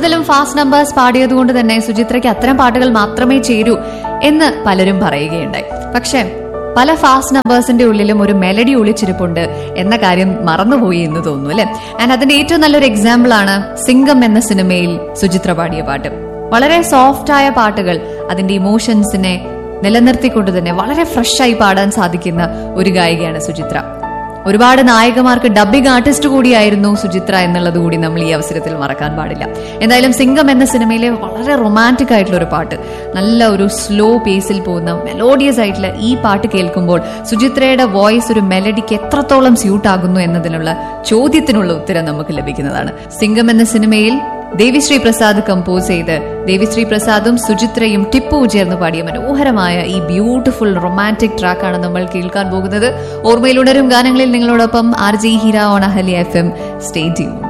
കൂടുതലും fast numbers പാടിയതുകൊണ്ട് തന്നെ സുചിത്രയ്ക്ക് അത്തരം പാട്ടുകൾ മാത്രമേ ചേരൂ എന്ന് പലരും പറയുകയുണ്ടായി പക്ഷേ പല ഫാസ്റ്റ് നമ്പേഴ്സിന്റെ ഉള്ളിലും ഒരു മെലഡി ഒളിച്ചിരിപ്പുണ്ട് എന്ന കാര്യം മറന്നുപോയി എന്ന് തോന്നുന്നു അല്ലെ ആൻഡ് അതിന്റെ ഏറ്റവും നല്ലൊരു എക്സാമ്പിൾ ആണ് സിംഗം എന്ന സിനിമയിൽ സുചിത്ര പാടിയ പാട്ട് വളരെ സോഫ്റ്റ് ആയ പാട്ടുകൾ അതിന്റെ ഇമോഷൻസിനെ നിലനിർത്തിക്കൊണ്ട് തന്നെ വളരെ ഫ്രഷ് ആയി പാടാൻ സാധിക്കുന്ന ഒരു ഗായികയാണ് സുചിത്ര ഒരുപാട് നായകമാർക്ക് ഡബിംഗ് ആർട്ടിസ്റ്റ് കൂടിയായിരുന്നു സുചിത്ര എന്നുള്ളത് കൂടി നമ്മൾ ഈ അവസരത്തിൽ മറക്കാൻ പാടില്ല എന്തായാലും സിംഗം എന്ന സിനിമയിലെ വളരെ റൊമാൻറ്റിക് ആയിട്ടുള്ള ഒരു പാട്ട് നല്ല ഒരു സ്ലോ പേസിൽ പോകുന്ന മെലോഡിയസ് ആയിട്ടുള്ള ഈ പാട്ട് കേൾക്കുമ്പോൾ സുചിത്രയുടെ വോയിസ് ഒരു മെലഡിക്ക് എത്രത്തോളം സ്യൂട്ട് ആകുന്നു എന്നതിനുള്ള ചോദ്യത്തിനുള്ള ഉത്തരം നമുക്ക് ലഭിക്കുന്നതാണ് സിംഗം എന്ന സിനിമയിൽ ദേവിശ്രീ പ്രസാദ് കമ്പോസ് ചെയ്ത് ദേവിശ്രീ പ്രസാദും സുചിത്രയും ടിപ്പുവും ചേർന്ന് പാടിയ മനോഹരമായ ഈ ബ്യൂട്ടിഫുൾ റൊമാൻറ്റിക് ട്രാക്കാണ് നമ്മൾ കേൾക്കാൻ പോകുന്നത് ഓർമ്മയിലുണരും ഗാനങ്ങളിൽ നിങ്ങളോടൊപ്പം R J Heera on Ahali F M stay tune